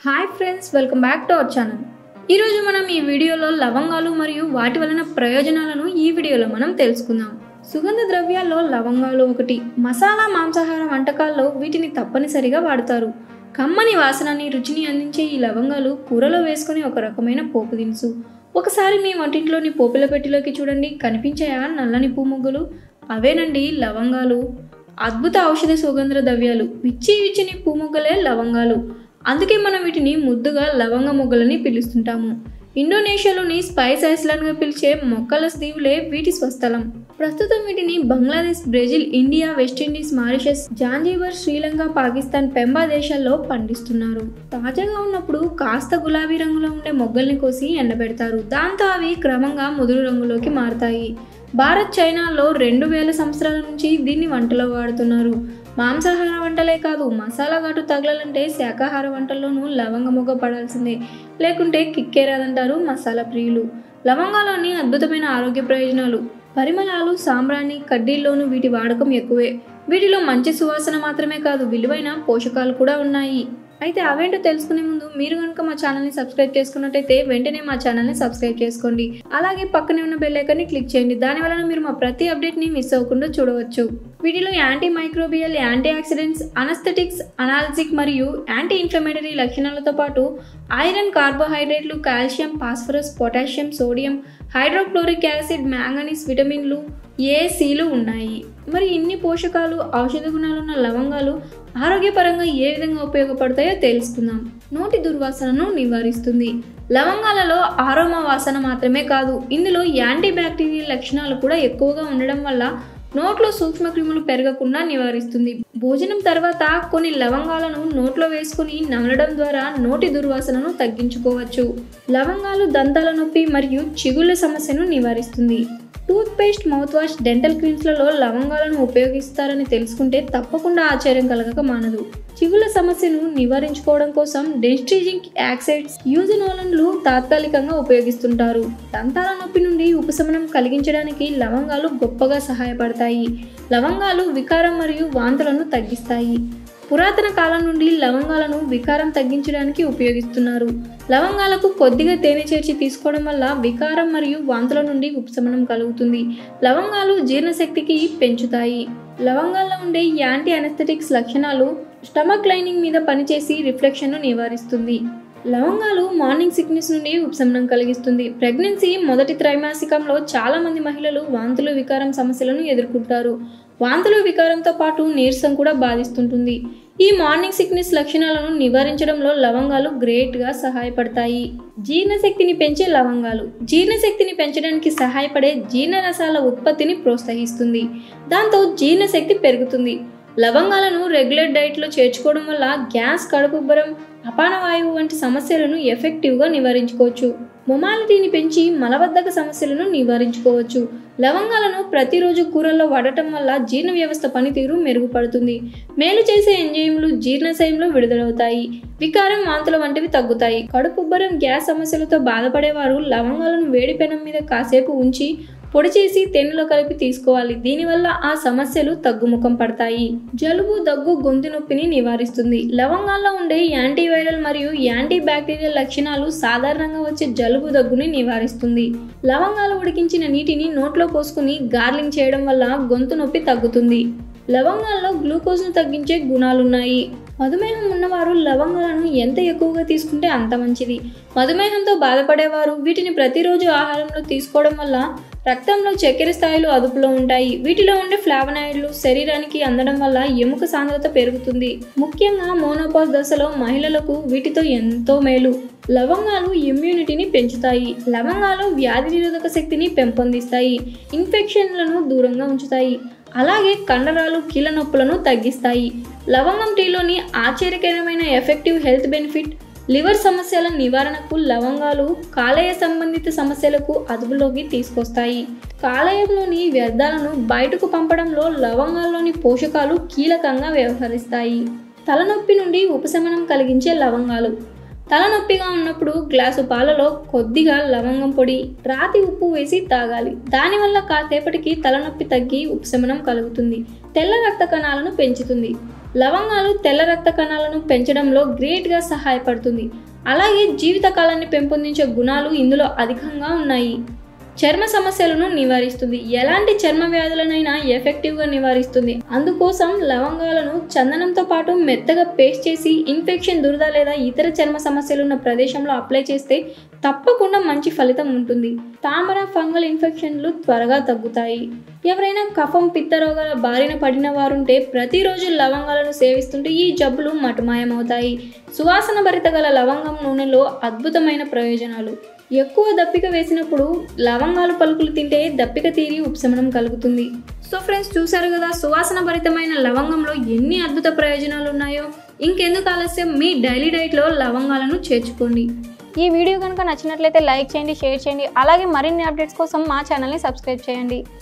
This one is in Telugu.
hi friends welcome back to our channel ఈరోజు మనం ఈ వీడియోలో లవంగాలు మరియు వాటి వలన ప్రయోజనాలను ఈ వీడియోలో మనం తెలుసుకుందాం సుగంధ ద్రవ్యాల్లో లవంగాలు ఒకటి మసాలా మాంసాహార వంటకాల్లో వీటిని తప్పనిసరిగా వాడతారు కమ్మని వాసనని రుచిని అందించే ఈ లవంగాలు కూరలో వేసుకొని ఒక రకమైన పోపు దినుసు ఒకసారి మీ వంటింట్లోని పోపుల పెట్టిలోకి చూడండి కనిపించాయా నల్లని పువ్వుముగ్గులు అవేనండి లవంగాలు అద్భుత ఔషధ సుగంధ ద్రవ్యాలు విచ్చి విచ్చిని పువ్వుముగ్గలే లవంగాలు అందుకే మనం వీటిని ముద్దుగా లవంగ మొగ్గలని పిలుస్తుంటాము ఇండోనేషియాలోని స్పైస్ ఐస్లాండ్గా పిలిచే మొక్కల దీవులే వీటి స్వస్థలం ప్రస్తుతం వీటిని Bangladesh Brazil India West Indies Mauritius Zanzibar Sri Lanka Pakistan Pemba దేశాల్లో పండిస్తున్నారు తాజాగా ఉన్నప్పుడు కాస్త గులాబీ రంగులో ఉండే మొగ్గల్ని కోసి ఎండబెడతారు దాంతో అవి క్రమంగా ముదురు రంగులోకి మారతాయి భారత్ చైనాలో రెండు వేల సంవత్సరాల నుంచి దీన్ని వంటలో వాడుతున్నారు మాంసాహార వంటలే కాదు మసాలా ఘాటు తగలాలంటే శాకాహార వంటల్లోనూ లవంగ మొగ్గ పడాల్సిందే లేకుంటే కిక్కే రాదంటారు మసాలా ప్రియులు లవంగాలోని అద్భుతమైన ఆరోగ్య ప్రయోజనాలు పరిమళాలు సాంబ్రాణి కడ్డీల్లోనూ వీటి వాడకం ఎక్కువే వీటిలో మంచి సువాసన మాత్రమే కాదు విలువైన పోషకాలు కూడా ఉన్నాయి అయితే అవేంటో తెలుసుకునే ముందు మీరు కనుక మా ఛానల్ని సబ్స్క్రైబ్ చేసుకున్నట్టయితే వెంటనే మా ఛానల్ని సబ్స్క్రైబ్ చేసుకోండి అలాగే పక్కనే ఉన్న బెల్ ఐకాన్ని క్లిక్ చేయండి దానివల్ల మీరు మా ప్రతి అప్డేట్ని మిస్ అవ్వకుండా చూడవచ్చు వీటిలో anti microbial anti oxidants anaesthetics analgesic మరియు యాంటీ ఇన్ఫ్లమేటరీ లక్షణాలతో పాటు ఐరన్ కార్బోహైడ్రేట్లు calcium phosphorus potassium sodium hydrochloric acid manganese విటమిన్లు ఏ సీలు ఉన్నాయి మరి ఇన్ని పోషకాలు ఔషధ గుణాలున్న లవంగాలు ఆరోగ్యపరంగా ఏ విధంగా ఉపయోగపడతాయో తెలుసుకుందాం నోటి దుర్వాసనను నివారిస్తుంది లవంగాలలో ఆరోమా వాసన మాత్రమే కాదు ఇందులో యాంటీ బ్యాక్టీరియల్ లక్షణాలు కూడా ఎక్కువగా ఉండడం వల్ల నోట్లో సూక్ష్మక్రిములు పెరగకుండా నివారిస్తుంది భోజనం తర్వాత కొన్ని లవంగాలను నోట్లో వేసుకుని నమలడం ద్వారా నోటి దుర్వాసనను తగ్గించుకోవచ్చు లవంగాలు దంతాల నొప్పి మరియు చిగుళ్ళ సమస్యను నివారిస్తుంది toothpaste mouthwash dental క్రీమ్స్లలో లవంగాలను ఉపయోగిస్తారని తెలుసుకుంటే తప్పకుండా ఆశ్చర్యం కలగక మానదు చిగుళ్ళ సమస్యను నివారించుకోవడం కోసం డెస్ట్రీజింగ్ యాక్సైడ్స్ యూజినోలన్లు తాత్కాలికంగా ఉపయోగిస్తుంటారు దంతాల నొప్పి నుండి ఉపశమనం కలిగించడానికి లవంగాలు గొప్పగా సహాయపడతాయి లవంగాలు వికారం మరియు వాంతులను తగ్గిస్తాయి పురాతన కాలం నుండి లవంగాలను వికారం తగ్గించడానికి ఉపయోగిస్తున్నారు లవంగాలకు కొద్దిగా తేనె చేర్చి తీసుకోవడం వల్ల వికారం మరియు వాంతుల నుండి ఉపశమనం కలుగుతుంది లవంగాలు జీర్ణశక్తికి పెంచుతాయి లవంగాల్లో ఉండే యాంటీ అనస్థెటిక్స్ లక్షణాలు స్టమక్ లైనింగ్ మీద పనిచేసి రిఫ్లెక్షన్ను నివారిస్తుంది లవంగాలు మార్నింగ్ సిక్నెస్ నుండి ఉపశమనం కలిగిస్తుంది ప్రెగ్నెన్సీ మొదటి త్రైమాసికంలో చాలా మంది మహిళలు వాంతులు వికారం సమస్యలను ఎదుర్కొంటారు వాంతులు వికారంతో పాటు నీరసం కూడా బాధిస్తుంటుంది ఈ మార్నింగ్ సిక్నెస్ లక్షణాలను నివారించడంలో లవంగాలు గ్రేట్గా సహాయపడతాయి జీర్ణశక్తిని పెంచే లవంగాలు జీర్ణశక్తిని పెంచడానికి సహాయపడే జీర్ణరసాల ఉత్పత్తిని ప్రోత్సహిస్తుంది దాంతో జీర్ణశక్తి పెరుగుతుంది లవంగాలను రెగ్యులర్ డైట్లో చేర్చుకోవడం వల్ల గ్యాస్ కడుపుబ్బరం అపానవాయువు వంటి సమస్యలను ఎఫెక్టివ్గా నివారించుకోవచ్చు మొమాలిటీని పెంచి మలబద్ధక సమస్యలను నివారించుకోవచ్చు లవంగాలను ప్రతిరోజు కూరల్లో వాడటం వల్ల జీర్ణ వ్యవస్థ పనితీరు మెరుగుపడుతుంది మేలు చేసే ఎంజైమ్లు జీర్ణశయంలో విడుదలవుతాయి వికారం వాంతుల వంటివి తగ్గుతాయి కడుపుబ్బరం గ్యాస్ సమస్యలతో బాధపడేవారు లవంగాలను వేడి పెనం మీద కాసేపు ఉంచి పొడి చేసి తేనెలో కలిపి తీసుకోవాలి దీనివల్ల ఆ సమస్యలు తగ్గుముఖం పడతాయి జలుబు దగ్గు గొంతు నొప్పిని నివారిస్తుంది లవంగాల్లో ఉండే యాంటీవైరల్ మరియు యాంటీ బ్యాక్టీరియల్ లక్షణాలు సాధారణంగా వచ్చే జలుబు దగ్గుని నివారిస్తుంది లవంగాలు ఉడికించిన నీటిని నోట్లో పోసుకుని గార్లింగ్ చేయడం వల్ల గొంతు నొప్పి తగ్గుతుంది లవంగాల్లో గ్లూకోజ్ను తగ్గించే గుణాలున్నాయి మధుమేహం ఉన్నవారు లవంగాలను ఎంత ఎక్కువగా తీసుకుంటే అంత మంచిది మధుమేహంతో బాధపడేవారు వీటిని ప్రతిరోజు ఆహారంలో తీసుకోవడం వల్ల రక్తంలో చక్కెర స్థాయిలు అదుపులో ఉంటాయి వీటిలో ఉండే ఫ్లావనాయిడ్లు శరీరానికి అందడం వల్ల ఎముక సాంద్రత పెరుగుతుంది ముఖ్యంగా మోనోపాస్ దశలో మహిళలకు వీటితో ఎంతో మేలు లవంగాలు ఇమ్యూనిటీని పెంచుతాయి లవంగాలు వ్యాధి నిరోధక శక్తిని పెంపొందిస్తాయి ఇన్ఫెక్షన్లను దూరంగా ఉంచుతాయి అలాగే కండరాలు కీళ్ళ నొప్పులను తగ్గిస్తాయి లవంగం టీలోని ఆశ్చర్యకరమైన ఎఫెక్టివ్ హెల్త్ బెనిఫిట్ లివర్ సమస్యల నివారణకు లవంగాలు కాలేయ సంబంధిత సమస్యలకు అదుపులోకి తీసుకొస్తాయి కాలేయంలోని వ్యర్థాలను బయటకు పంపడంలో లవంగాల్లోని పోషకాలు కీలకంగా వ్యవహరిస్తాయి తలనొప్పి నుండి ఉపశమనం కలిగించే లవంగాలు తలనొప్పిగా ఉన్నప్పుడు గ్లాసు పాలలో కొద్దిగా లవంగం పొడి రాతి ఉప్పు వేసి తాగాలి దానివల్ల కాసేపటికి తలనొప్పి తగ్గి ఉపశమనం కలుగుతుంది తెల్ల రక్త కణాలను పెంచుతుంది లవంగాలు తెల్ల రక్త కణాలను పెంచడంలో గ్రేట్గా సహాయపడుతుంది అలాగే జీవితకాలాన్ని పెంపొందించే గుణాలు ఇందులో అధికంగా ఉన్నాయి చర్మ సమస్యలను నివారిస్తుంది ఎలాంటి చర్మ వ్యాధులనైనా ఎఫెక్టివ్గా నివారిస్తుంది అందుకోసం లవంగాలను చందనంతో పాటు మెత్తగా పేస్ట్ చేసి ఇన్ఫెక్షన్ దురద లేదా ఇతర చర్మ సమస్యలు ఉన్న ప్రదేశంలో అప్లై చేస్తే తప్పకుండా మంచి ఫలితం ఉంటుంది తామర ఫంగల్ ఇన్ఫెక్షన్లు త్వరగా తగ్గుతాయి ఎవరైనా కఫం పిత్త రోగాల బారిన పడిన వారుంటే ప్రతిరోజు లవంగాలను సేవిస్తుంటే ఈ జబ్బులు మటుమాయమవుతాయి సువాసన భరిత గల లవంగం నూనెలో అద్భుతమైన ప్రయోజనాలు ఎక్కువ దప్పిక వేసినప్పుడు లవంగాలు పలుకులు తింటే దప్పిక తీరి ఉపశమనం కలుగుతుంది సో ఫ్రెండ్స్ చూసారు కదా సువాసన భరితమైన లవంగంలో ఎన్ని అద్భుత ప్రయోజనాలు ఉన్నాయో ఇంకెందుకు ఆలస్యం మీ డైలీ డైట్లో లవంగాలను చేర్చుకోండి ఈ వీడియో కనుక నచ్చినట్లయితే లైక్ చేయండి షేర్ చేయండి అలాగే మరిన్ని అప్డేట్స్ కోసం మా ఛానల్ని సబ్స్క్రైబ్ చేయండి